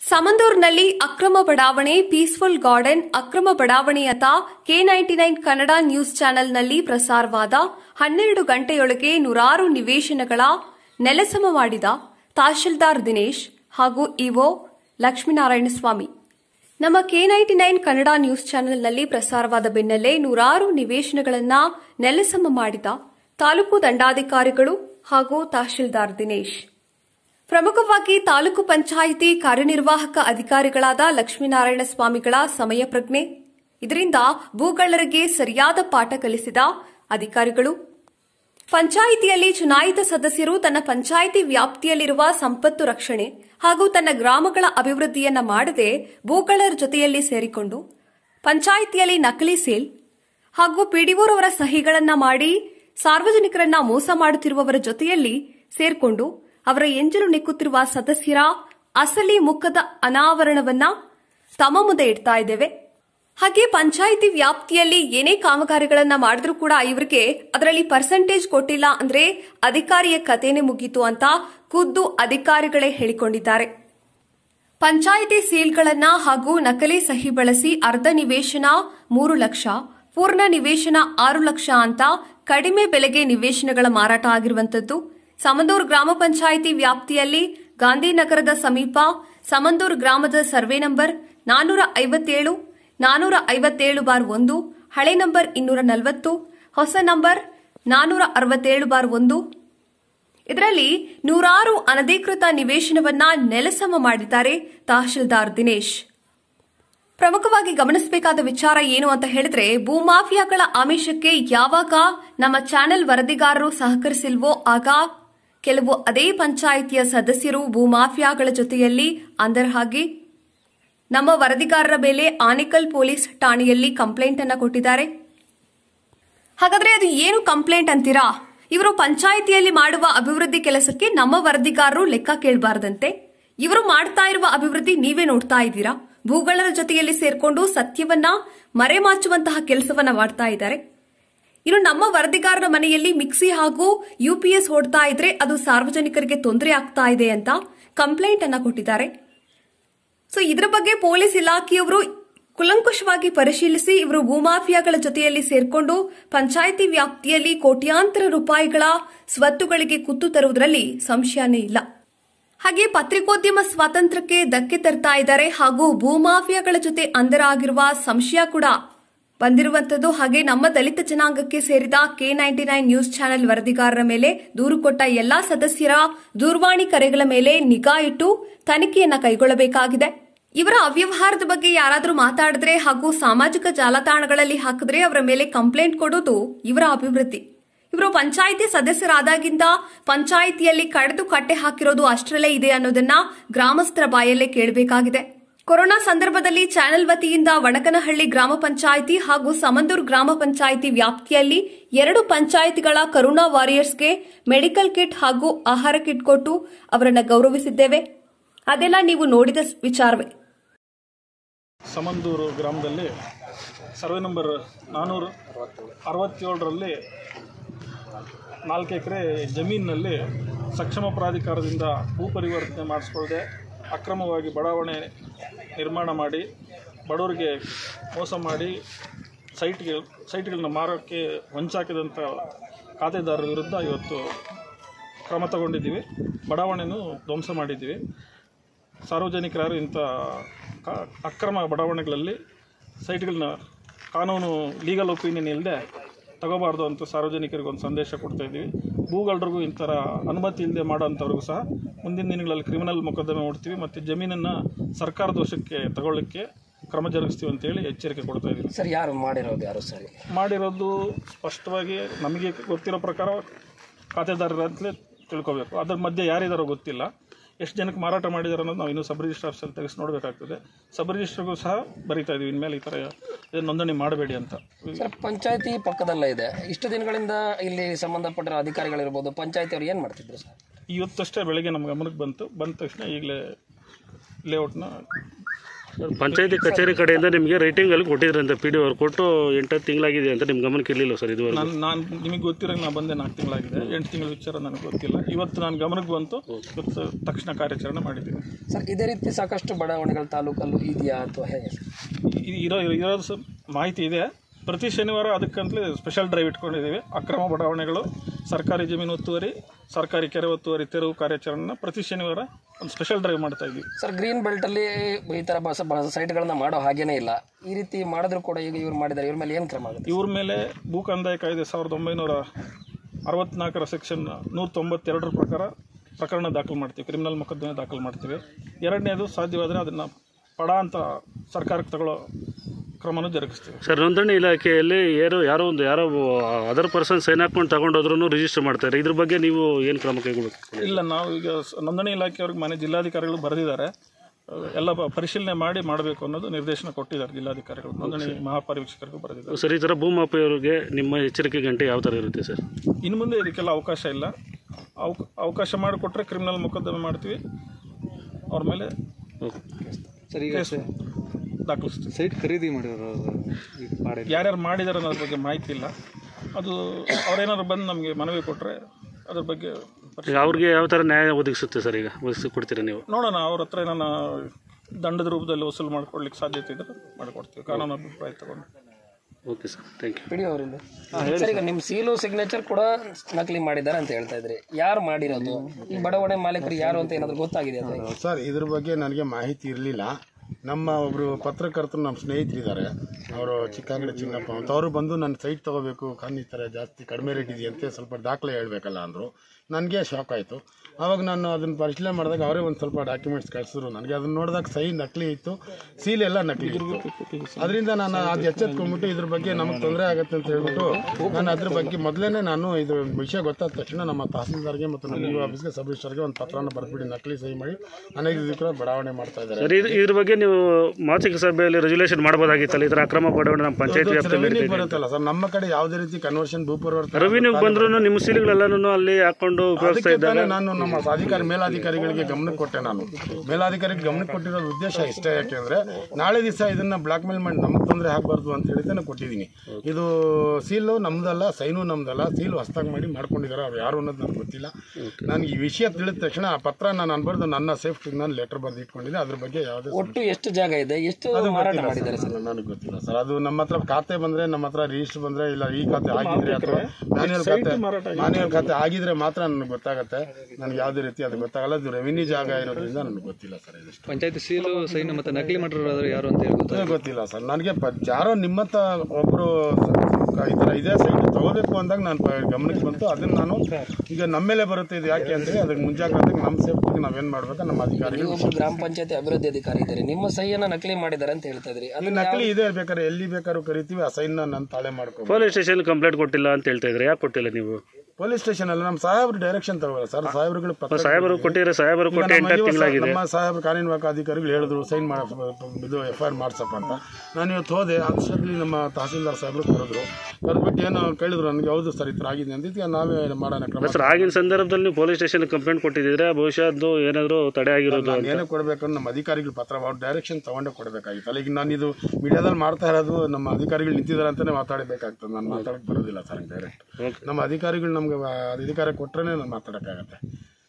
ಸಮಂದೂರಿನಲ್ಲಿ ಅಕ್ರಮ ಬಡಾವಣೆ peaceful garden ಅಕ್ರಮ ಬಡಾವಣೆಯತ್ತ K ninety nine Kannada news ಚಾನೆಲ್ನಲ್ಲಿ ಪ್ರಸಾರವಾದ ಹನ್ನೆರಡು ಗಂಟೆಯೊಳಗೆ ನೂರಾರು ನಿವೇಶನಗಳ ನೆಲಸಮ ಮಾಡಿದ ತಹಶೀಲ್ದಾರ್ ದಿನೇಶ್ ಹಾಗೂ ಇಒ ಲಕ್ಷ್ಮೀನಾರಾಯಣ ಸ್ವಾಮಿ ನಮ್ಮ K ninety nine Kannada news ಚಾನೆಲ್ನಲ್ಲಿ ಪ್ರಸಾರವಾದ ಬೆನ್ನಲ್ಲೇ ನೂರಾರು ನಿವೇಶನಗಳನ್ನ ನೆಲಸಮ ಮಾಡಿದ ತಾಲೂಕು ದಂಡಾಧಿಕಾರಿಗಳು ಹಾಗೂ ತಹಶೀಲ್ದಾರ್ ದಿನೇಶ್ ಪ್ರಮುಖವಾಗಿ ತಾಲೂಕು ಪಂಚಾಯಿತಿ ಕಾರ್ಯನಿರ್ವಾಹಕ ಅಧಿಕಾರಿಗಳಾದ ಲಕ್ಷ್ಮೀನಾರಾಯಣ ಸ್ವಾಮಿಗಳ ಸಮಯ ಪ್ರಜ್ಞೆ ಇದರಿಂದ ಭೂಗಳ್ಳರಿಗೆ ಸರಿಯಾದ ಪಾಠ ಕಲಿಸಿದ ಅಧಿಕಾರಿಗಳು ಪಂಚಾಯಿತಿಯಲ್ಲಿ ಚುನಾಯಿತ ಸದಸ್ಯರು ತನ್ನ ಪಂಚಾಯಿತಿ ವ್ಯಾಪ್ತಿಯಲ್ಲಿರುವ ಸಂಪತ್ತು ರಕ್ಷಣೆ ಹಾಗೂ ತನ್ನ ಗ್ರಾಮಗಳ ಅಭಿವೃದ್ಧಿಯನ್ನ ಮಾಡದೆ ಭೂಗಳರ ಜೊತೆಯಲ್ಲಿ ಸೇರಿಕೊಂಡು ಪಂಚಾಯಿತಿಯಲ್ಲಿ ನಕಲಿ ಸೇಲ್ ಹಾಗೂ ಪಿಡಿಒರವರ ಸಹಿಗಳನ್ನ ಮಾಡಿ ಸಾರ್ವಜನಿಕರನ್ನ ಮೋಸ ಮಾಡುತ್ತಿರುವವರ ಜೊತೆಯಲ್ಲಿ ಸೇರ್ಕೊಂಡು ಅವರ ಎಂಜಲು ನೆಕ್ಕುತ್ತಿರುವ ಸದಸ್ಯರ ಅಸಲಿ ಮುಖದ ಅನಾವರಣವನ್ನ ತಮ್ಮ ಮುಂದೆ ಇಡ್ತಾ ಇದ್ದೇವೆ ಹಾಗೆ ಪಂಚಾಯಿತಿ ವ್ಯಾಪ್ತಿಯಲ್ಲಿ ಏನೇ ಕಾಮಗಾರಿಗಳನ್ನ ಮಾಡಿದ್ರೂ ಕೂಡ ಇವರಿಗೆ ಅದರಲ್ಲಿ ಪರ್ಸೆಂಟೇಜ್ ಕೊಟ್ಟಿಲ್ಲ ಅಂದ್ರೆ ಅಧಿಕಾರಿಯ ಕಥೆನೇ ಮುಗೀತು ಅಂತ ಖುದ್ದು ಅಧಿಕಾರಿಗಳೇ ಹೇಳಿಕೊಂಡಿದ್ದಾರೆ ಪಂಚಾಯಿತಿ ಸೀಲ್ಗಳನ್ನ ಹಾಗೂ ನಕಲಿ ಸಹಿ ಬಳಸಿ ಅರ್ಧ ನಿವೇಶನ ಮೂರು ಲಕ್ಷ ಪೂರ್ಣ ನಿವೇಶನ ಆರು ಲಕ್ಷ ಅಂತ ಕಡಿಮೆ ಬೆಲೆಗೆ ನಿವೇಶನಗಳ ಮಾರಾಟ ಆಗಿರುವಂತದ್ದು ಸಮಂದೂರು ಗ್ರಾಮ ಪಂಚಾಯಿತಿ ವ್ಯಾಪ್ತಿಯಲ್ಲಿ ಗಾಂಧಿನಗರದ ಸಮೀಪ ಸಮಂದೂರು ಗ್ರಾಮದ ಸರ್ವೆ ನಂಬರ್ ನಾನೂರ ಐವತ್ತೇಳು ನಾನೂರ ಐವತ್ತೇಳು ಬಾರ್ ಒಂದು ಹಳೆ ನಂಬರ್ ಇನ್ನೂರ ನಲವತ್ತು ಹೊಸ ನಂಬರ್ ನಾನೂರ ಅರವತ್ತೇಳು ಬಾರ್ ಒಂದು ಇದರಲ್ಲಿ ನೂರಾರು ಅನಧಿಕೃತ ನಿವೇಶನವನ್ನ ನೆಲಸಮ ಮಾಡಿದ್ದಾರೆ ತಹಶೀಲ್ದಾರ್ ದಿನೇಶ್ ಪ್ರಮುಖವಾಗಿ ಗಮನಿಸಬೇಕಾದ ವಿಚಾರ ಏನು ಅಂತ ಹೇಳಿದ್ರೆ ಭೂಮಾಫಿಯಾಗಳ ಆಮಿಷಕ್ಕೆ ಯಾವಾಗ ನಮ್ಮ ಚಾನೆಲ್ ವರದಿಗಾರರು ಸಹಕರಿಸಿಲ್ವೋ ಆಗ ಕೆಲವು ಅದೇ ಪಂಚಾಯಿತಿಯ ಸದಸ್ಯರು ಭೂಮಾಫಿಯಾಗಳ ಜೊತೆಯಲ್ಲಿ ಅಂದರ ಹಾಗೆ ನಮ್ಮ ವರದಿಗಾರರ ಮೇಲೆ ಆನೇಕಲ್ ಪೊಲೀಸ್ ಠಾಣೆಯಲ್ಲಿ ಕಂಪ್ಲೇಂಟ್ ಅನ್ನ ಕೊಟ್ಟಿದ್ದಾರೆ ಹಾಗಾದ್ರೆ ಅದು ಏನು ಕಂಪ್ಲೇಂಟ್ ಅಂತೀರಾ ಇವರು ಪಂಚಾಯಿತಿಯಲ್ಲಿ ಮಾಡುವ ಅಭಿವೃದ್ಧಿ ಕೆಲಸಕ್ಕೆ ನಮ್ಮ ವರದಿಗಾರರು ಲೆಕ್ಕ ಕೇಳಬಾರದಂತೆ ಇವರು ಮಾಡ್ತಾ ಇರುವ ಅಭಿವೃದ್ಧಿ ನೀವೇ ನೋಡ್ತಾ ಇದ್ದೀರಾ ಭೂಗಳರ ಜೊತೆಯಲ್ಲಿ ಸೇರ್ಕೊಂಡು ಸತ್ಯವನ್ನ ಮರೆಮಾಚುವಂತಹ ಕೆಲಸವನ್ನ ಮಾಡ್ತಾ ಇದ್ದಾರೆ ಇನ್ನು ನಮ್ಮ ವರದಿಗಾರರ ಮನೆಯಲ್ಲಿ ಮಿಕ್ಸಿ ಹಾಗೂ ಯುಪಿಎಸ್ ಓಡ್ತಾ ಇದ್ರೆ ಅದು ಸಾರ್ವಜನಿಕರಿಗೆ ತೊಂದರೆ ಆಗ್ತಾ ಇದೆ ಅಂತ ಕಂಪ್ಲೇಂಟ್ ಅನ್ನ ಕೊಟ್ಟಿದ್ದಾರೆ ಸೊ ಇದರ ಬಗ್ಗೆ ಪೊಲೀಸ್ ಇಲಾಖೆಯವರು ಕುಲಂಕುಷವಾಗಿ ಪರಿಶೀಲಿಸಿ ಇವರು ಭೂಮಾಫಿಯಾಗಳ ಜೊತೆಯಲ್ಲಿ ಸೇರ್ಕೊಂಡು ಪಂಚಾಯಿತಿ ವ್ಯಾಪ್ತಿಯಲ್ಲಿ ಕೋಟ್ಯಾಂತರ ರೂಪಾಯಿಗಳ ಸ್ವತ್ತುಗಳಿಗೆ ಕುತ್ತು ತರುವುದರಲ್ಲಿ ಸಂಶಯನೇ ಇಲ್ಲ ಹಾಗೆ ಪತ್ರಿಕೋದ್ಯಮ ಸ್ವಾತಂತ್ರ್ಯಕ್ಕೆ ಧಕ್ಕೆ ತರ್ತಾ ಇದ್ದಾರೆ ಹಾಗೂ ಭೂಮಾಫಿಯಾಗಳ ಜೊತೆ ಅಂದರಾಗಿರುವ ಸಂಶಯ ಕೂಡ ಬಂದಿರುವಂತದ್ದು ಹಾಗೆ ನಮ್ಮ ದಲಿತ ಜನಾಂಗಕ್ಕೆ ಸೇರಿದ K ninety nine news channel ವರದಿಗಾರರ ಮೇಲೆ ದೂರು ಕೊಟ್ಟ ಎಲ್ಲಾ ಸದಸ್ಯರ ದೂರವಾಣಿ ಕರೆಗಳ ಮೇಲೆ ನಿಗಾ ಇಟ್ಟು ತನಿಖೆಯನ್ನ ಕೈಗೊಳ್ಳಬೇಕಾಗಿದೆ ಇವರ ಅವ್ಯವಹಾರದ ಬಗ್ಗೆ ಯಾರಾದರೂ ಮಾತಾಡಿದ್ರೆ ಹಾಗೂ ಸಾಮಾಜಿಕ ಜಾಲತಾಣಗಳಲ್ಲಿ ಹಾಕಿದ್ರೆ ಅವರ ಮೇಲೆ ಕಂಪ್ಲೇಂಟ್ ಕೊಡೋದು ಇವರ ಅಭಿವೃದ್ಧಿ ಇವರು ಪಂಚಾಯಿತಿ ಸದಸ್ಯರಾದಾಗಿಂದ ಪಂಚಾಯಿತಿಯಲ್ಲಿ ಕಳೆದು ಕಟ್ಟೆ ಹಾಕಿರೋದು ಅಷ್ಟರಲ್ಲೇ ಇದೆ ಅನ್ನೋದನ್ನ ಗ್ರಾಮಸ್ಥರ ಬಾಯಲ್ಲೇ ಕೇಳಬೇಕಾಗಿದೆ ಕೊರೋನಾ ಸಂದರ್ಭದಲ್ಲಿ ಚಾನೆಲ್ ವತಿಯಿಂದ ವಡಕನಹಳ್ಳಿ ಗ್ರಾಮ ಪಂಚಾಯಿತಿ ಹಾಗೂ ಸಮಂದೂರು ಗ್ರಾಮ ಪಂಚಾಯಿತಿ ವ್ಯಾಪ್ತಿಯಲ್ಲಿ ಎರಡು ಪಂಚಾಯಿತಿಗಳ ಕರೋನಾ ವಾರಿಯರ್ಸ್ಗೆ ಮೆಡಿಕಲ್ ಕಿಟ್ ಹಾಗೂ ಆಹಾರ ಕಿಟ್ ಕೊಟ್ಟು ಅವರನ್ನ ಗೌರವಿಸಿದ್ದೇವೆ ಅದೆಲ್ಲ ನೀವು ನೋಡಿದ ವಿಚಾರವೇ ಸಮಂದೂರು ಗ್ರಾಮದಲ್ಲಿ ಸರ್ವೆ ನಂಬರ್ ನಾನ್ನೂರು ಅರವತ್ತೇಳರಲ್ಲಿ ನಾಲ್ಕು ಎಕರೆ ಜಮೀನಿನಲ್ಲಿ ಸಕ್ಷಮ ಪ್ರಾಧಿಕಾರದಿಂದ ಭೂ ಪರಿವರ್ತನೆ ಮಾಡಿಸ್ಕೊಳ್ಳದೆ ಅಕ್ರಮವಾಗಿ ಬಡಾವಣೆ ನಿರ್ಮಾಣ ಮಾಡಿ ಬಡವರಿಗೆ ಮೋಸ ಮಾಡಿ ಸೈಟ್ಗೆ ಸೈಟ್ಗಳನ್ನ ಮಾರೋಕ್ಕೆ ಹೊಂಚಾಕಿದಂಥ ಖಾತೆದಾರರ ವಿರುದ್ಧ ಇವತ್ತು ಕ್ರಮ ತಗೊಂಡಿದ್ದೀವಿ ಬಡಾವಣೆನೂ ಧ್ವಂಸ ಮಾಡಿದ್ದೀವಿ ಸಾರ್ವಜನಿಕರು ಇಂಥ ಕ- ಅಕ್ರಮ ಬಡಾವಣೆಗಳಲ್ಲಿ ಸೈಟ್ಗಳನ್ನ ಕಾನೂನು ಲೀಗಲ್ ಒಪಿನಿಯನ್ ಇಲ್ಲದೆ ತಗೋಬಾರ್ದು ಅಂತ ಸಾರ್ವಜನಿಕರಿಗೆ ಒಂದು ಸಂದೇಶ ಕೊಡ್ತಾ ಇದ್ದೀವಿ ಭೂಗಳ್ರಿಗೂ ಈ ಥರ ಅನುಮತಿ ಇಲ್ಲದೆ ಮಾಡೋಂಥವ್ರಿಗೂ ಸಹ ಮುಂದಿನ ದಿನಗಳಲ್ಲಿ ಕ್ರಿಮಿನಲ್ ಮೊಕದ್ದಮೆ ಮಾಡ್ತೀವಿ ಮತ್ತು ಜಮೀನನ್ನು ಸರ್ಕಾರದ ವಶಕ್ಕೆ ತಗೊಳ್ಳಿಕ್ಕೆ ಕ್ರಮ ಜರುಗಿಸ್ತೀವಿ ಅಂತೇಳಿ ಎಚ್ಚರಿಕೆ ಕೊಡ್ತಾ ಇದ್ದೀವಿ ಸರ್ ಯಾರು ಮಾಡಿರೋದು ಯಾರು ಸರಿ ಮಾಡಿರೋದು ಸ್ಪಷ್ಟವಾಗಿ ನಮಗೆ ಗೊತ್ತಿರೋ ಪ್ರಕಾರ ಖಾತೆದಾರರು ಅಂತಲೇ ತಿಳ್ಕೊಬೇಕು ಅದ್ರ ಮಧ್ಯೆ ಯಾರಿದಾರೋ ಗೊತ್ತಿಲ್ಲ ಎಷ್ಟು ಜನಕ್ಕೆ ಮಾರಾಟ ಮಾಡಿದಾರೆ ಅನ್ನೋದು ನಾವು ಇನ್ನೂ ಸಬ್ ರಿಜಿಸ್ಟರ್ ಆಫೀಸಲ್ಲಿ ತೆಗೆಸಿ ನೋಡಬೇಕಾಗ್ತದೆ ಸಬ್ ರಿಜಿಸ್ಟರ್ಗೂ ಸಹ ಬರೀತಾ ಇದೀವಿ ಇನ್ಮೇಲೆ ಈ ಥರ ಇದನ್ನ ನೋಂದಣಿ ಮಾಡಬೇಡಿ ಅಂತ ಸರ್ ಪಂಚಾಯತಿ ಪಕ್ಕದಲ್ಲೇ ಇದೆ ಇಷ್ಟು ದಿನಗಳಿಂದ ಇಲ್ಲಿ ಸಂಬಂಧಪಟ್ಟ ಅಧಿಕಾರಿಗಳಿರ್ಬೋದು ಪಂಚಾಯತಿ ಅವ್ರು ಏನು ಮಾಡ್ತಿದ್ರು ಸರ್ ಇವತ್ತಷ್ಟೇ ಬೆಳಗ್ಗೆ ನಮ್ಮ ಗಮನಕ್ಕೆ ಬಂತು ಬಂದ ತಕ್ಷಣ ಈಗಲೇ ಲೇಔಟ್ನ ಪಂಚಾಯತಿ ಕಚೇರಿ ಕಡೆಯಿಂದ ನಿಮಗೆ ರೇಟಿಂಗಲ್ಲಿ ಕೊಟ್ಟಿದ್ರಂತೆ ಪಿ ಡಿ ಅವ್ರು ಕೊಟ್ಟು ಎಂಟು ತಿಂಗಳಾಗಿದೆ ಅಂತ ನಿಮ್ಮ ಗಮನಕ್ಕೆ ಇರಲಿಲ್ಲ ಸರ್ ಇದುವರೆಗೂ ನಾನು ನಾನು ನಿಮಗೆ ಗೊತ್ತಿರೋಂಗೆ ನಾನು ಬಂದೆ ನಾಲ್ಕು ತಿಂಗಳಾಗಿದೆ ಎಂಟು ತಿಂಗಳ ವಿಚಾರ ನನಗೆ ಗೊತ್ತಿಲ್ಲ ಇವತ್ತು ನಾನು ಗಮನಕ್ಕೆ ಬಂತು ಇವತ್ತು ತಕ್ಷಣ ಕಾರ್ಯಾಚರಣೆ ಮಾಡಿದ್ದೀನಿ ಸರ್ ಇದೇ ರೀತಿ ಸಾಕಷ್ಟು ಬಡಾವಣೆಗಳು ತಾಲೂಕಲ್ಲೂ ಇದೆಯಾ ಅಥವಾ ಹೇಗೆ ಸರ್ ಈ- ಇರೋ ಇರೋದು ಸ ಮಾಹಿತಿ ಇದೆ ಪ್ರತಿ ಶನಿವಾರ ಅದಕ್ಕಂತಲೇ ಸ್ಪೆಷಲ್ ಡ್ರೈವ್ ಇಟ್ಕೊಂಡಿದ್ದೀವಿ ಅಕ್ರಮ ಬಡಾವಣೆಗಳು ಸರ್ಕಾರಿ ಜಮೀನು ಒತ್ತುವರಿ ಸರ್ಕಾರಿ ಕೆರೆ ಒತ್ತುವರಿ ತೆರವು ಕಾರ್ಯಾಚರಣೆನ ಪ್ರತಿ ಶನಿವಾರ ಒಂದು ಸ್ಪೆಷಲ್ ಡ್ರೈವ್ ಮಾಡ್ತಾ ಇದ್ದೀವಿ ಸರ್ ಗ್ರೀನ್ ಬೆಲ್ಟಲ್ಲಿ ಈ ಥರ ಬಸ್ ಬಸ್ ಸೈಟ್ಗಳನ್ನ ಮಾಡೋ ಹಾಗೇನೇ ಇಲ್ಲ ಈ ರೀತಿ ಮಾಡಿದ್ರು ಕೂಡ ಈಗ ಇವ್ರು ಮಾಡಿದ್ದಾರೆ ಇವ್ರ ಮೇಲೆ ಏನು ಕ್ರಮ ಆಗುತ್ತೆ ಇವ್ರ ಮೇಲೆ ಭೂ ಕಂದಾಯ ಕಾಯ್ದೆ ಸಾವಿರದ ಒಂಬೈನೂರ ಅರವತ್ನಾಲ್ಕರ ಸೆಕ್ಷನ್ ನೂರ ತೊಂಬತ್ತೆರಡರ ಪ್ರಕಾರ ಪ್ರಕರಣ ದಾಖಲು ಮಾಡ್ತೀವಿ ಕ್ರಿಮಿನಲ್ ಮೊಕದ್ದಮೆ ದಾಖಲು ಮಾಡ್ತೀವಿ ಎರಡನೇದು ಸಾಧ್ಯವಾದರೆ ಅದನ್ನು ಪಡ ಅಂತ ಸರ್ಕಾರಕ್ಕೆ ತಗೊಳ್ಳೋ ಕ್ರಮನೂ ಜರುಗಿಸ್ತೀವಿ ಸರ್ ನೋಂದಣಿ ಇಲಾಖೆಯಲ್ಲಿ ಯಾರೋ ಯಾರೋ ಒಂದು ಯಾರೋ ಅದರ್ ಪರ್ಸನ್ ಸೈನ್ ಹಾಕೊಂಡು ತಗೊಂಡೋದ್ರೂ ರಿಜಿಸ್ಟರ್ ಮಾಡ್ತಾರೆ ಇದ್ರ ಬಗ್ಗೆ ನೀವು ಏನು ಕ್ರಮ ಕೈಗೊಳ್ಬೇಕು ಇಲ್ಲ ನಾವು ಈಗ ಸ- ನೋಂದಣಿ ಇಲಾಖೆಯವ್ರಿಗೆ ಮನೆ ಜಿಲ್ಲಾಧಿಕಾರಿಗಳು ಬರೆದಿದ್ದಾರೆ ಅಹ್, ಎಲ್ಲ ಪ- ಪರಿಶೀಲನೆ ಮಾಡಿ ಮಾಡಬೇಕು ಅನ್ನೋದು ನಿರ್ದೇಶನ ಕೊಟ್ಟಿದ್ದಾರೆ ಜಿಲ್ಲಾಧಿಕಾರಿಗಳು ನೋಂದಣಿ ಮಹಾಪರೀಕ್ಷಕರಿಗೂ ಬರೆದಿದ್ದಾರೆ ಸರ್ ಈ ಥರ ಭೂಮಾಫಿಯವರಿಗೆ ನಿಮ್ಮ ಎಚ್ಚರಿಕೆ ಗಂಟೆ ಯಾವ ಥರ ಇರುತ್ತೆ ಸರ್ ಇನ್ನು ಮುಂದೆ ಇದಕ್ಕೆಲ್ಲ ಅವಕಾಶ ಇಲ್ಲ ಅವಕ ಅವಕಾಶ ಮಾಡಿಕೊಟ್ರೆ ಕ್ರಿಮಿನಲ್ ಮೊಕದ್ದಮೆ ಮಾಡ್ತೀವಿ ಅವ್ರ ಮೇಲೆ ಓಕೆ ಸರ್ ಈಗ ಕೇಸ್ ದಾಖಲಿಸ್ತೀವಿ ಸೈಟ್ ಖರೀದಿ ಮಾಡಿರೋರು ಈಗ ಮಾಡಿ ಯಾರ್ಯಾರು ಮಾಡಿದಾರೆ ಅನ್ನೋದ್ರ ಬಗ್ಗೆ ಮಾಹಿತಿ ಇಲ್ಲ ಅದು ಅವ್ರೇನಾದ್ರು ಬಂದು ನಮಗೆ ಮನವಿ ಕೊಟ್ಟರೆ ಅದ್ರ ಬಗ್ಗೆ ಪರಿಶೀಲನೆ ಈಗ ಅವ್ರಿಗೆ ಯಾವ ಥರ ನ್ಯಾಯ ಒದಗಿಸುತ್ತೆ ಸರ್ ಈಗ ಒದಗಿಸಿ ಕೊಡ್ತೀರಾ ನೀವು ನೋಡೋಣ ಅವ್ರ ಹತ್ರ ಏನಾನ ದಂಡದ ರೂಪದಲ್ಲಿ ವಸೂಲು ಮಾಡ್ಕೊಡ್ಲಿಕ್ಕೆ ಸಾಧ್ಯತೆ ಇದ್ರೆ ಮಾಡಿಕೊಡ್ತೀವಿ ಕಾನೂನು ಅಭಿಪ್ರಾಯ ತಗೊಂಡು ಓಕೆ ಸರ್ ಥ್ಯಾಂಕ್ ಯು ಬಿಡಿ ಅವರಿಂದ ಸರ್ ಈಗ ನಿಮ್ಮ ಸೀಲು ಸಿಗ್ನೇಚರ್ ಕೂಡ ನಕಲಿ ಮಾಡಿದ್ದಾರೆ ಅಂತ ಹೇಳ್ತಾ ಇದ್ರಿ ಯಾರು ಮಾಡಿರೋದು ಈ ಬಡಾವಣೆ ಮಾಲೀಕರು ಯಾರು ಅಂತ ಏನಾದ್ರು ಗೊತ್ತಾಗಿದೆ ಅಂತ ಸರ್ ಇದ್ರ ಬಗ್ಗೆ ನನಗೆ ಮಾಹಿತಿ ಇರಲಿಲ್ಲ ನಮ್ಮ ಒಬ್ಬರು ಪತ್ರಕರ್ತರು ನಮ್ಮ ಸ್ನೇಹಿತರಿದ್ದಾರೆ ಅವರು ಚಿಕ್ಕಂಗಡಿ ಚಿನ್ನಪ್ಪ ಅಂತ ಅವರು ಬಂದು ನನ್ನ ಸೈಟ್ ತೊಗೋಬೇಕು ಖಾನ್ ಈ ಥರ ಜಾಸ್ತಿ ಕಡಿಮೆ ರೇಟ್ ಇದೆಯಂತೆ ಸ್ವಲ್ಪ ದಾಖಲೆ ಹೇಳಬೇಕಲ್ಲ ಅಂದರು ನನಗೆ ಶಾಕ್ ಆಯಿತು ಆವಾಗ ನಾನು ಅದನ್ನು ಪರಿಶೀಲನೆ ಮಾಡಿದಾಗ ಅವರೇ ಒಂದು ಸ್ವಲ್ಪ ಡಾಕ್ಯುಮೆಂಟ್ಸ್ ಕಳಿಸಿದ್ರು ನನಗೆ ಅದನ್ನ ನೋಡಿದಾಗ ಸಹಿ ನಕಲಿ ಇತ್ತು ಸೀಲ್ ಎಲ್ಲ ನಕಲಿ ಇತ್ತು ಅದರಿಂದ ನಾನು ಅದು ಎಚ್ಚೆತ್ಕೊಂಡ್ಬಿಟ್ಟು ಇದ್ರ ಬಗ್ಗೆ ನಮಗೆ ತೊಂದರೆ ಆಗುತ್ತೆ ಅಂತ ಹೇಳ್ಬಿಟ್ಟು ನಾನು ಅದ್ರ ಬಗ್ಗೆ ಮೊದಲೇ ನಾನು ಇದು ವಿಷಯ ಗೊತ್ತಾದ ತಕ್ಷಣ ನಮ್ಮ ತಹಸೀಲ್ದಾರ್ಗೆ ಮತ್ತು ನಮ್ಮ ಯು ಆಫೀಸ್ಗೆ ಸಬ್ ರಿಜಿಸ್ಟರ್ಗೆ ಒಂದು ಪತ್ರನ ಬರೆದ್ಬಿಟ್ಟು ನಕಲಿ ಸಹಿ ಮಾಡಿ ಅನಧಿಕೃತ ಬಡಾವಣೆ ಮಾಡ್ತಾ ಇದ್ದಾರೆ ಸರ್ ಇದು ಇದ್ರ ಬಗ್ಗೆ ನೀವು ಮಾಸಿಕ ಸಭೆಯಲ್ಲಿ ರೆಜುಲೇಷನ್ ಮಾಡಬಹುದಾಗಿತ್ತಲ್ಲ ಈ ಥರ ಅಕ್ರಮ ಬಡಾವಣೆ ನಮ್ಮ ಪಂಚಾಯತಿ ವ್ಯಾಪ್ತಿಯಲ್ಲಿ ರೆವಿನ್ಯೂ ಬರುತ್ತಲ್ಲ ಸರ್ ನಮ್ಮ ಕಡೆ ಯಾವುದೇ ರೀತಿ ಕನ್ವರ್ಷನ್ ಭೂ ಪರಿವರ್ತನೆ ರೆವಿನ್ಯೂಗೆ ಬಂದ್ರೂ ನಿಮ್ಮ ಸೀಲ್ಗಳೆಲ್ಲನೂ ಅಲ್ಲಿ ಹಾಕೊಂಡು ಉಪಯೋಗಿಸ್ತಾ ಅದಕ್ಕೆ ಇದ್ದಾಗ ತಾನೇ ನಾನು ನಮ್ಮ ಅಧಿಕಾರಿ ಮೇಲಾಧಿಕಾರಿಗಳಿಗೆ ಗಮನ ಕೊಟ್ಟೆ ನಾನು ಮೇಲಾಧಿಕಾರಿಗೆ ಗಮನ ಕೊಟ್ಟಿರೋ ಉದ್ದೇಶ ಇಷ್ಟೇ ಯಾಕೆಂದ್ರೆ ನಾಳೆ ದಿವಸ ಇದನ್ನ ಬ್ಲಾಕ್ ಮೇಲ್ ಮಾಡಿ ನಮ್ಗೆ ತೊಂದರೆ ಆಗಬಾರ್ದು ಅಂತ ಹೇಳಿ ನಾನು ಕೊಟ್ಟಿದ್ದೀನಿ ಇದು ಸೀಲು ನಮ್ದಲ್ಲ ಸೈನು ನಮ್ದಲ್ಲ ಸೀಲು ಹೊಸ್ದಾಗಿ ಮಾಡಿ ಮಾಡ್ಕೊಂಡಿದ್ದಾರೆ ಅವ್ರು ಯಾರು ಅನ್ನೋದು ನನಗೆ ಗೊತ್ತಿಲ್ಲ ನನಗೆ ಈ ವಿಷಯ ತಿಳಿದ ತಕ್ಷಣ ಆ ಪತ್ರ ನಾನು ಅನ್ಬಾರ್ದು ನನ್ನ ಸೇಫ್ಟಿಗೆ ನಾನು ಲೆಟರ್ ಬರೆದು ಇಟ್ಕೊಂಡಿದ್ದೆ ಅದ್ರ ಬಗ್ಗೆ ಯಾವುದೇ ಒಟ್ಟು ಎಷ್ಟು ಜಾಗ ಇದೆ ಎಷ್ಟು ಮಾರಾಟ ಮಾಡಿದ್ದಾರೆ ಸರ್ ನನಗೆ ಗೊತ್ತಿಲ್ಲ ಸರ್ ಅದು ನಮ್ಮ ಹತ್ರ ಖಾತೆ ಬಂದ್ರೆ ನಮ್ಮ ಹತ್ರ ರಿಜಿಸ್ಟರ್ ಬಂದ್ರೆ ಇಲ್ಲ ಈ ಖಾತೆ ಆಗಿದ್ರೆ ಅಥವಾ ಮ್ಯಾನ್ಯಲ್ ಖಾತೆ ಮ್ಯಾನ್ಯಲ್ ಖಾತೆ ಆಗಿದ್ರೆ ಮಾತ್ರ ನನಗೆ ಗೊತ್ತಾಗುತ್ತೆ ನನಗೆ ಯಾವುದೇ ರೀತಿ ಅದು ಗೊತ್ತಾಗಲ್ಲ ಇದು ರೆವಿನ್ಯೂ ಜಾಗ ಇರೋದ್ರಿಂದ ನನಗೆ ಗೊತ್ತಿಲ್ಲ ಸರ್ ಇದಿಷ್ಟು ಪಂಚಾಯತಿ ಸೀಲು ಸೈನ್ ಮತ್ತೆ ನಕಲಿ ಮಾಡಿರೋರು ಯಾರು ಅಂತ ಹೇಳಿ ಗೊತ್ತಾಗ ಅದು ಗೊತ್ತಿಲ್ಲ ಸರ್ ನನಗೆ ಪ ಯಾರೋ ನಿಮ್ಮತ್ತ ಒಬ್ಬರು ಈ ಥರ ಇದೇ ಸೈಟ್ ತಗೋಬೇಕು ಅಂದಾಗ ನಾನು ಪ- ಗಮನಕ್ಕೆ ಬಂತು ಅದನ್ನ ನಾನು ಈಗ ನಮ್ಮ ಮೇಲೆ ಬರುತ್ತೆ ಇದು ಯಾಕೆ ಅಂದರೆ ಅದಕ್ಕೆ ಮುಂಜಾಗ್ರತೆಗೆ ನಮ್ಮ ಸೇಫ್ಟಿಗೆ ನಾವೇನು ಮಾಡ್ಬೇಕು ನಮ್ಮ ಅಧಿಕಾರಿಗಳು ನೀವು ಒಬ್ಬ ಗ್ರಾಮ ಪಂಚಾಯತಿ ಅಭಿವೃದ್ಧಿ ಅಧಿಕಾರಿ ಇದ್ದಾರೆ ನಿಮ್ಮ ಸಹಿಯನ್ನ ನಕಲಿ ಮಾಡಿದ್ದಾರೆ ಅಂತ ಹೇಳ್ತಾ ಇದ್ರಿ ಅಲ್ಲಿ ನಕಲಿ ಇದೆ ಬೇಕಾದ್ರೆ ಎಲ್ಲಿ ಬೇಕಾದ್ರೂ ಕರಿತೀವಿ ಆ ಸೈನ್ನ ನಾನು ತಾಳೆ ಮಾಡ್ಕೊ ಪೊಲೀಸ್ ಸ್ಟೇಷನ್ ಕಂಪ್ಲೇಂಟ್ ಕೊಟ್ಟಿಲ್ಲ ಅಂತ ಹೇಳ್ತಾ ಇದ್ರೆ ಯಾಕೆ ಕೊಟ್ಟಿಲ್ಲ ನೀವು ಪೊಲೀಸ್ ಸ್ಟೇಷನ್ ಅಲ್ಲಿ ನಮ್ಮ ಸಾಹೇಬ್ರು ಡೈರೆಕ್ಷನ್ ತಗೋಲ್ಲ ಸರ್ ಸಾಹೇಬ್ರುಗಳು ಪತ್ರ ಸಾಹೇಬರು ಕೊಟ್ಟಿದ್ರೆ ಸಾಹೇಬರು ಈಗ ಕೊಟ್ಟು ನಮ್ಮ ಎಂಟು ಯುವ ತಿಂಗಳಾಗಿದೆ ನಮ್ಮ ಸಾಹೇಬ್ ಕಾರ್ಯನಿರ್ವಾಹಕ ಅಧಿಕಾರಿಗಳು ಹೇಳಿದ್ರು ಸೈನ್ ಮಾಡ ಇದು ಎಫ್ ಐ ಆರ್ ಮಾಡ್ಸಪ್ಪ ಅಂತ ನಾನು ಇವತ್ತು ಹೋದೆ ಅಷ್ಟರಲ್ಲಿ ನಮ್ಮ ತಹಸೀಲ್ದಾರ್ ಸಾಹೇಬರು ಕರೆದ್ರು ಕರೆದ್ಬಿಟ್ಟು ಏನೋ ಕೇಳಿದ್ರು ನನಗೆ ಹೌದು ಸರ್ ಈ ಥರ ಆಗಿದೆ ಅಂದಿದ್ದಕ್ಕೆ ನಾವೇ ಮಾಡೋಣ ಕ್ರಮ ಸರ್ ಆಗಿನ ಸಂದರ್ಭದಲ್ಲಿ ನೀವು ಪೊಲೀಸ್ ಸ್ಟೇಷನ್ ಕಂಪ್ಲೇಂಟ್ ಕೊಟ್ಟಿದ್ರೆ ಬಹುಶಃ ಅದು ಏನಾದರೂ ತಡೆ ಆಗಿರೋದು ನಾನು ಏನೋ ಕೊಡಬೇಕು ನಮ್ಮ ಅಧಿಕಾರಿಗಳು ಪತ್ರ ಅವ್ರ ಡೈರೆಕ್ಷನ್ ತಗೊಂಡೇ ಕೊಡಬೇಕಾಗಿತ್ತಲ್ಲ ಈಗ ನಾನು ಇದು ಮೀಡಿಯಾದಲ್ಲಿ ಮಾಡ್ತಾ ಇರೋದು ನಮ್ಮ ಅಧಿಕಾರಿಗಳು ನಿಂತಿದ್ದಾರೆ ಅಂತಲೇ ಮಾತಾಡಬೇಕಾಗ್ತದೆ ನಾನು ಮಾತಾಡಕ್ಕೆ ಬರೋದಿಲ್ಲ ಸರ್ ಡೈರೆಕ್ಟ್ ನಮ್ಮ ಅಧಿಕಾರಿಗಳು ನಮ್ಗೆ ಆ ಅಧಿಕಾರ ಕೊಟ್ಟರೆ ನಾನು ಮಾತಾಡೋಕ್ಕಾಗತ್ತೆ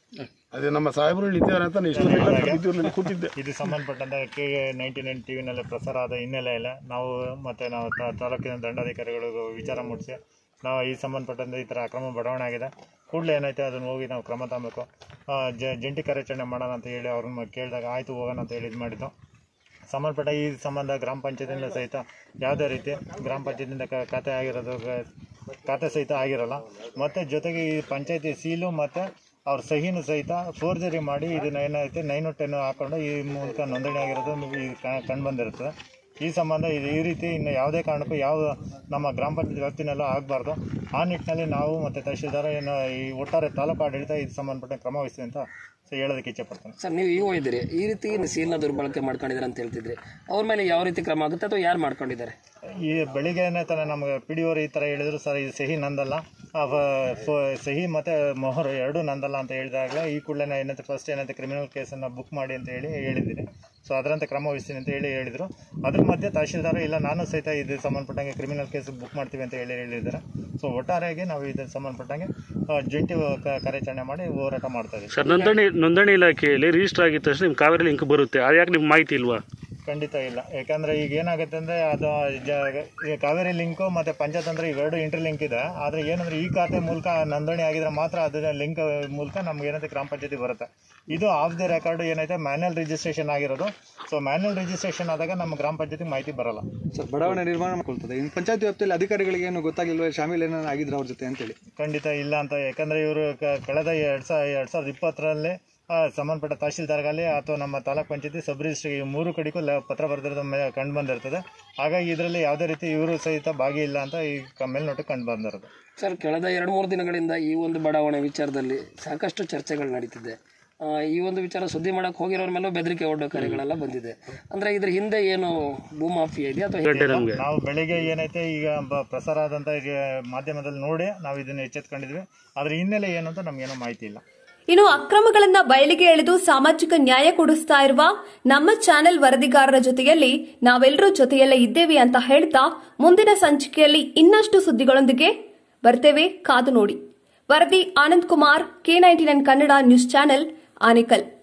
ಅದೇ ನಮ್ಮ ಸಾಹೇಬರು ನಿಂತಿದ್ದಾರೆ ಅಂತ ನಾನು ಇಷ್ಟು ಕೂತಿದ್ದೆ ಇದು ಸಂಬಂಧಪಟ್ಟಂತೆ ಕೆ ನೈಂಟಿ ನೈನ್ ಟಿ ವಿನಲ್ಲಿ ಪ್ರಸಾರ ಆದ ಹಿನ್ನೆಲೆಯಲ್ಲಿ ನಾವು ಮತ್ತು ನಾವು ತಾ- ತಾಲೂಕಿನ ದಂಡಾಧಿಕಾರಿಗಳಿಗೂ ವಿಚಾರ ಮೂಡಿಸಿ ನಾವು ಈ ಸಂಬಂಧಪಟ್ಟಂತೆ ಈ ಥರ ಅಕ್ರಮ ಬಡಾವಣೆ ಆಗಿದೆ ಕೂಡಲೇ ಏನೈತೆ ಅದನ್ನು ಹೋಗಿ ನಾವು ಕ್ರಮ ತಗೊಬೇಕು ಆ, ಜ ಜಂಟಿ ಕಾರ್ಯಾಚರಣೆ ಮಾಡೋಣ ಅಂತ ಹೇಳಿ ಅವ್ರನ್ನ ಕೇಳಿದಾಗ ಆಯಿತು ಹೋಗೋಣ ಅಂತ ಹೇಳಿ ಇದು ಮಾಡಿದ್ದು ಸಂಬಂಧಪಟ್ಟ ಈ ಸಂಬಂಧ ಗ್ರಾಮ ಪಂಚಾಯತಿಯಿಂದ ಸಹಿತ ಯಾವುದೇ ರೀತಿ ಗ್ರಾಮ ಪಂಚಾಯತಿಯಿಂದ ಕ- ಖಾತೆ ಆಗಿರೋದು ಗ- ಖಾತೆ ಸಹಿತ ಆಗಿರಲ್ಲ ಮತ್ತು ಜೊತೆಗೆ ಈ ಪಂಚಾಯತಿ ಸೀಲು ಮತ್ತು ಅವ್ರ ಸಹಿನೂ ಸಹಿತ ಫೋರ್ಜರಿ ಮಾಡಿ ಇದನ್ನ ಏನೈತೆ ನೈನು ಟೆನ್ನು ಹಾಕೊಂಡು ಈ ಮೂಲಕ ನೋಂದಣಿ ಆಗಿರೋದು ಈ ಕಂಡು ಬಂದಿರ್ತದೆ ಈ ಸಂಬಂಧ ಇದು ಈ ರೀತಿ ಇನ್ನು ಯಾವುದೇ ಕಾರಣಕ್ಕೂ ಯಾವ ನಮ್ಮ ಗ್ರಾಮ ಪಂಚಾಯತ್ ವ್ಯಾಪ್ತಿನಲ್ಲೂ ಆಗಬಾರ್ದು ಆ ನಿಟ್ಟಿನಲ್ಲಿ ನಾವು ಮತ್ತು ತಹಶೀಲ್ದಾರ ಏನು ಈ ಒಟ್ಟಾರೆ ತಾಲೂಕು ಆಡಳಿತ ಇದು ಸಂಬಂಧಪಟ್ಟ ಕ್ರಮ ವಹಿಸ್ತೀವಿ ಅಂತ ಸೊ ಹೇಳೋದಕ್ಕೆ ಇಚ್ಛೆ ಪಡ್ತೇನೆ ಸರ್ ನೀವು ಇಒ ಇದ್ದೀರಿ ಈ ರೀತಿ ಸೀಲ್ನ ದುರ್ಬಳಕೆ ಮಾಡ್ಕೊಂಡಿದ್ದಾರೆ ಅಂತ ಹೇಳ್ತಿದ್ರಿ ಅವ್ರ ಮೇಲೆ ಯಾವ ರೀತಿ ಕ್ರಮ ಆಗುತ್ತೆ ಅಥವಾ ಯಾರು ಮಾಡ್ಕೊಂಡಿದ್ದಾರೆ ಈ ಬೆಳಿಗ್ಗೆನೇ ತಾನೇ ನಮಗೆ ಪಿ ಡಿ ಅವರು ಈ ಥರ ಹೇಳಿದ್ರು ಸರ್ ಇದು ಸಹಿ ನಂದಲ್ಲ ಆ ಫ- ಫ- ಸಹಿ ಮತ್ತು ಮೊಹರು ಎರಡೂ ನಂದಲ್ಲ ಅಂತ ಹೇಳಿದಾಗಲೇ ಈ ಕೂಡಲೇ ಏನಂತೆ ಫಸ್ಟ್ ಏನಂತೆ ಕ್ರಿಮಿನಲ್ ಕೇಸನ್ನು ಬುಕ್ ಮಾಡಿ ಅಂತ ಹೇಳಿ ಹೇಳಿದ್ದೀನಿ ಸೊ ಅದರಂತೆ ಕ್ರಮ ವಹಿಸ್ತೀನಿ ಅಂತ ಹೇಳಿ ಹೇಳಿದರು ಅದ್ರ ಮಧ್ಯೆ ತಹಶೀಲ್ದಾರ್ ಇಲ್ಲ ನಾನು ಸಹಿತ ಇದು ಸಂಬಂಧಪಟ್ಟಂಗೆ ಕ್ರಿಮಿನಲ್ ಕೇಸ್ ಬುಕ್ ಮಾಡ್ತೀವಿ ಅಂತ ಹೇಳಿ ಹೇಳಿದ್ದಾರೆ ಸೊ ಒಟ್ಟಾರೆಯಾಗಿ ನಾವು ಇದಕ್ಕೆ ಸಂಬಂಧಪಟ್ಟಂಗೆ ಆ, ಜಂಟಿ ಕ- ಕಾರ್ಯಾಚರಣೆ ಮಾಡಿ ಹೋರಾಟ ಮಾಡ್ತಾ ಇದ್ದೀವಿ ಸರ್ ನೋಂದಣಿ ನೋಂದಣಿ ಇಲಾಖೆಯಲ್ಲಿ ರಿಜಿಸ್ಟರ್ ಆಗಿದ ತಕ್ಷಣ ನಿಮ್ಮ ಕಾವೇರಿ ಲಿಂಕ್ ಬರುತ್ತೆ ಅದು ಯಾಕೆ ನಿಮ್ಗೆ ಮಾಹಿತಿ ಇಲ್ವಾ ಖಂಡಿತ ಇಲ್ಲ ಯಾಕಂದ್ರೆ ಈಗ ಏನಾಗುತ್ತೆ ಅಂದ್ರೆ ಅದು ಜ- ಈ ಕಾವೇರಿ ಲಿಂಕು ಮತ್ತೆ ಪಂಚತಂತ್ರ ಇವೆರಡು ಇಂಟರ್ ಲಿಂಕ್ ಇದೆ ಆದ್ರೆ ಏನಂದ್ರೆ ಈ ಖಾತೆ ಮೂಲಕ ನೋಂದಣಿ ಆಗಿದ್ರೆ ಮಾತ್ರ ಅದರ ಲಿಂಕ್ ಮೂಲಕ ನಮ್ಗೆ ಏನೈತೆ ಗ್ರಾಮ ಪಂಚಾಯತಿ ಬರುತ್ತೆ ಇದು ಆಫ್ ದಿ ರೆಕಾರ್ಡ್ ಏನೈತೆ ಮ್ಯಾನ್ಯಲ್ ರಿಜಿಸ್ಟ್ರೇಷನ್ ಆಗಿರೋದು ಸೊ ಮ್ಯಾನ್ಯಲ್ ರಿಜಿಸ್ಟ್ರೇಷನ್ ಆದಾಗ ನಮ್ಮ ಗ್ರಾಮ ಪಂಚಾಯತಿ ಮಾಹಿತಿ ಬರಲ್ಲ ಸರ್ ಬಡಾವಣೆ ನಿರ್ಮಾಣ ಮಾಡ್ಕೊಳ್ತದೆ ಇನ್ನು ಪಂಚಾಯತಿ ವ್ಯಾಪ್ತಿಯಲ್ಲಿ ಅಧಿಕಾರಿಗಳಿಗೆ ಏನು ಗೊತ್ತಾಗಿಲ್ವ ಶಾಮೀಲ್ ಏನಾದ್ರು ಆಗಿದ್ರು ಅವ್ರ ಜೊತೆ ಅಂತೇಳಿ ಖಂಡಿತ ಇಲ್ಲ ಅಂತ ಯಾಕಂದ್ರೆ ಇವರು ಕಳೆದ ಎರಡ್ ಸಾವಿರ ಎರಡ್ ಸಾವಿರದ ಇಪ್ಪತ್ತರಲ್ಲಿ ಆ, ಸಂಬಂಧಪಟ್ಟ ತಹಶೀಲ್ದಾರ್ಗಲ್ಲಿ ಅಥವಾ ನಮ್ಮ ತಾಲೂಕ್ ಪಂಚಾಯತಿ ಸಬ್ ರಿಜಿಸ್ಟ್ರಿ ಈ ಮೂರು ಕಡೆಗೂ ಲ- ಪತ್ರ ಬರೆದಿರೋದು ಕಂಡು ಬಂದಿರ್ತದೆ ಹಾಗಾಗಿ ಇದರಲ್ಲಿ ಯಾವುದೇ ರೀತಿ ಇವರು ಸಹಿತ ಭಾಗಿ ಇಲ್ಲ ಅಂತ ಈ ಕ- ಮೇಲ್ನೋಟಕ್ಕೆ ಕಂಡು ಬಂದಿರೋದು ಸರ್ ಕಳೆದ ಎರಡು ಮೂರು ದಿನಗಳಿಂದ ಈ ಒಂದು ಬಡಾವಣೆ ವಿಚಾರದಲ್ಲಿ ಸಾಕಷ್ಟು ಚರ್ಚೆಗಳು ನಡೀತಿದೆ ಆ, ಈ ಒಂದು ವಿಚಾರ ಸುದ್ದಿ ಮಾಡಕ್ಕೆ ಹೋಗಿರೋರ ಮೇಲೂ ಬೆದರಿಕೆ ಒಡ್ಡೋ ಕಾರ್ಯಗಳೆಲ್ಲ ಬಂದಿದೆ ಅಂದ್ರೆ ಇದ್ರ ಹಿಂದೆ ಏನು ಭೂಮಾಫಿಯಾ ಇದೆಯಾ ಅಥವಾ ಗಂಟೆ ನಮಗೆ ನಾವು ಬೆಳಿಗ್ಗೆ ಏನೈತೆ ಈಗ ಬ- ಪ್ರಸಾರ ಆದಂತ ಈಗ ಮಾಧ್ಯಮದಲ್ಲಿ ನೋಡಿ ನಾವು ಇದನ್ನ ಎಚ್ಚೆತ್ಕೊಂಡಿದ್ವಿ ಅದ್ರ ಹಿನ್ನೆಲೆ ಏನು ಅಂತ ನಮ್ಗೇನೋ ಮಾಹಿತಿ ಇಲ್ಲ ಇನ್ನು ಅಕ್ರಮಗಳನ್ನ ಬಯಲಿಗೆ ಎಳೆದು ಸಾಮಾಜಿಕ ನ್ಯಾಯ ಕೊಡಿಸ್ತಾ ಇರುವ ನಮ್ಮ ಚಾನೆಲ್ ವರದಿಗಾರರ ಜೊತೆಯಲ್ಲಿ ನಾವೆಲ್ಲರೂ ಜೊತೆಯಲ್ಲೇ ಇದ್ದೇವೆ ಅಂತ ಹೇಳ್ತಾ ಮುಂದಿನ ಸಂಚಿಕೆಯಲ್ಲಿ ಇನ್ನಷ್ಟು ಸುದ್ದಿಗಳೊಂದಿಗೆ ಬರ್ತೇವೆ ಕಾದು ನೋಡಿ ವರದಿ Anand Kumar K ninety nine Kannada news channel Anekal